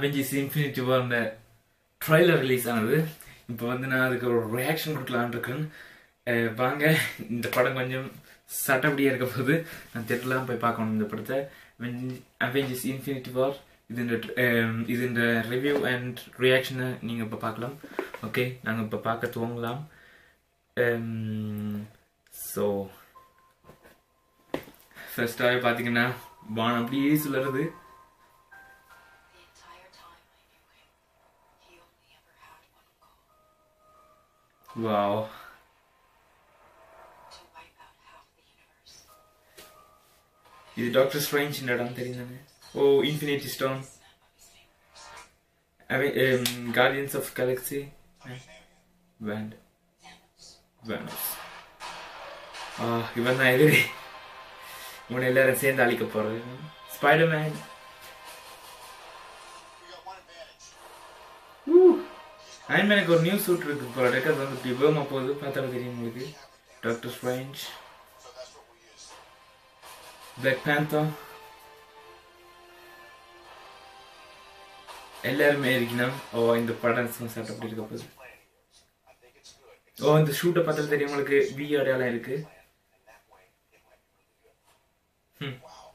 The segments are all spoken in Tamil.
அவெஞ்சர்ஸ் இன்ஃபினிட்டி வார்ந்த ட்ரைலர் ரிலீஸ் ஆனது இப்போ வந்து நான் அதுக்கு ஒரு ரியாக்ஷன் கொடுக்கலான்னு இருக்கேன் அஹ் வாங்க இந்த படம் கொஞ்சம் சட்டப்படியாக இருக்க போது நான் தெரியலாம் போய் பார்க்கணும் இந்த படத்தை அவெஞ்சர்ஸ் இன்ஃபினிட்டி வார் இது இந்த அஹ் இது இந்த ரிவ்யூ அண்ட் ரியாக்ஷனை நீங்கள் இப்போ பார்க்கலாம் ஓகே நாங்கள் இப்போ பார்க்க துவங்கலாம் ஸோ ஃபர்ஸ்டாகவே பார்த்தீங்கன்னா வானம் அப்படியே சுழறது The entire time I knew him, he only ever had one goal wow to wipe out half the universe. இது டாக்டர் ஸ்ட்ரேஞ்ச் இந்த இடம் தெரியும் தானே ஓ infinity stone Snap of his fingers. Guardians of galaxy வேண்ட் வேனஸ் ஆ இவன் தான் எதிரி இவனை எல்லாரும் சேர்ந்து அழிக்க போறது ஸ்பைடர்மேன் அயன்மேனுக்கு ஒரு நியூ சூட் இருக்கு போல இருக்கு அது வந்து இப்படி வேகமா போகுது பார்த்தாலும் தெரியும் உங்களுக்கு டாக்டர் ஸ்ட்ரேஞ்ச் பிளாக் பேந்தர் எல்லாருமே இருக்கணும் ஓ இந்த படம் செட் அப்படி இருக்க போகுது ஓ இந்த ஷூட்டை பார்த்தாலும் தெரியும் உங்களுக்கு வி அடையாளம் இருக்கு ம்.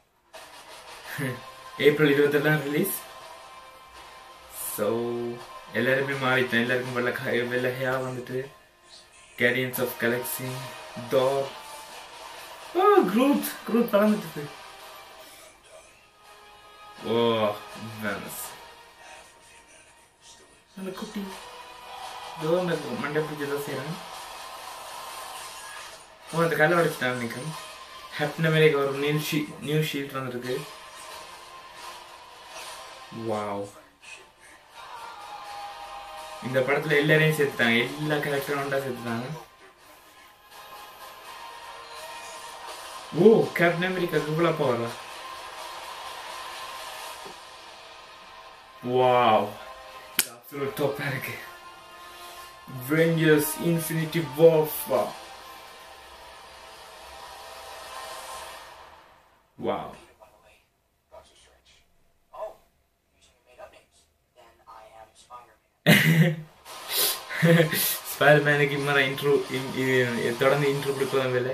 ஏப்ரல் இருபத்தெல்லாம் ரிலீஸ் ஸோ எல்லாருமே மாறிட்டேன் எல்லாருக்கும் வெள்ள க- வெள்ளை ஹேர் வந்துட்டு கேரியன்ஸ் ஆஃப் கேலக்ஸி டோர் ஓ குரூப் குரூப் பறந்துட்டு ஓ வேனஸ் அந்த குட்டி இதோ அந்த மண்டை பிடிச்சி ஏதோ செய்கிறான் ஓ அந்த கல்லை உடைச்சிட்டான் நினைக்கிறேன் ஹெப்ன மேலே ஒரு நியூ ஷீ நியூ ஷீல்ட் வந்திருக்கு வாவ் இந்த படத்துல எல்லாரையும் சேர்த்துட்டாங்க எல்லா கேரக்டரும் ஒன்றா சேர்த்துட்டாங்க ஓ கேப்டன் அமெரிக்கா இவ்வளோ போகிறா வாவ் இது அப்சல்யூட் டாப்பாக இருக்கு Avengers Infinity Warfare Wow. By the way, Doctor Strange. Oh, using your made-up names. Then I am Spider-Man. ஸ்பைடர்மேனுக்கு இம்மர இன்ட்ரோ தொடர்ந்து இன்ட்ரோ கொடுக்கலாம் வேலை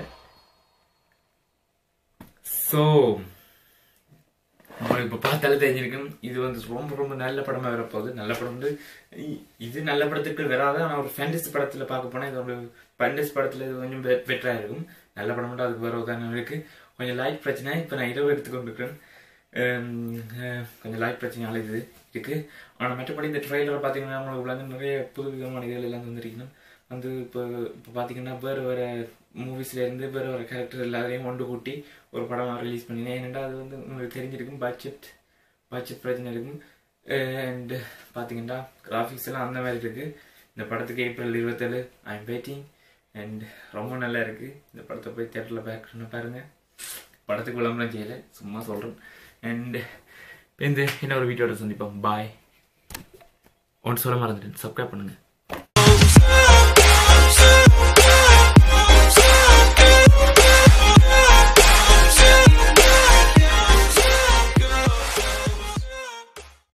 ஸோ உங்களுக்கு இப்போ பார்த்தாலே தெரிஞ்சிருக்கும் இது வந்து ரொம்ப ரொம்ப நல்ல படமாக வரப்போகுது நல்ல படம் வந்து இ- இது நல்ல படத்துக்கு வராத ஆனால் ஒரு ஃபேண்டசி படத்தில் பார்க்க போனால் இது ஒரு ஃபேண்டசி படத்தில் இது கொஞ்சம் பெட்டராக இருக்கும் நல்ல படம் மட்டும் அதுக்கு வர உதாரணம் இருக்கு கொஞ்சம் லைட் பிரச்சனை இப்போ நான் இரவு எடுத்துக்கொண்டிருக்கிறேன் ஹம், அஹ், கொஞ்சம் லைட் பிரச்சனை அழைக்குது இருக்கு ஆனால் மற்றபடி இந்த ட்ரெயிலரை பார்த்தீங்கன்னா உங்களுக்கு வந்து நிறைய புது விதமான இதுகள் எல்லாம் வந்துருக்கணும் வந்து இப்போ இப்போ பார்த்தீங்கன்னா வேறு வேறு மூவிஸ்லேருந்து வேறு வேறு கேரக்டர் எல்லாரையும் ஒன்று கூட்டி ஒரு படம் ரிலீஸ் பண்ணினேன் ஏன்னா அது வந்து உங்களுக்கு தெரிஞ்சிருக்கும் பட்ஜெட் பட்ஜெட் பிரச்சனை இருக்கும் அண்ட் பார்த்தீங்கன்னா கிராஃபிக்ஸ் எல்லாம் அந்த மாதிரி இருக்குது இந்த படத்துக்கு ஏப்ரல் இருபத்தேழு ஐ எம் வெயிட்டிங் அண்ட் ரொம்ப நல்லா இருக்குது இந்த படத்தை போய் தேட்டரில் பேக் பாருங்கள் படத்துக்கு விளம்பரம் செய்யலை சும்மா சொல்கிறேன் அண்ட் இந்த இன்னொரு வீடியோட சந்திப்போம் பாய் ஒன்று சொல்ல மறந்துட்டேன் சப்ஸ்கிரைப் பண்ணுங்கள்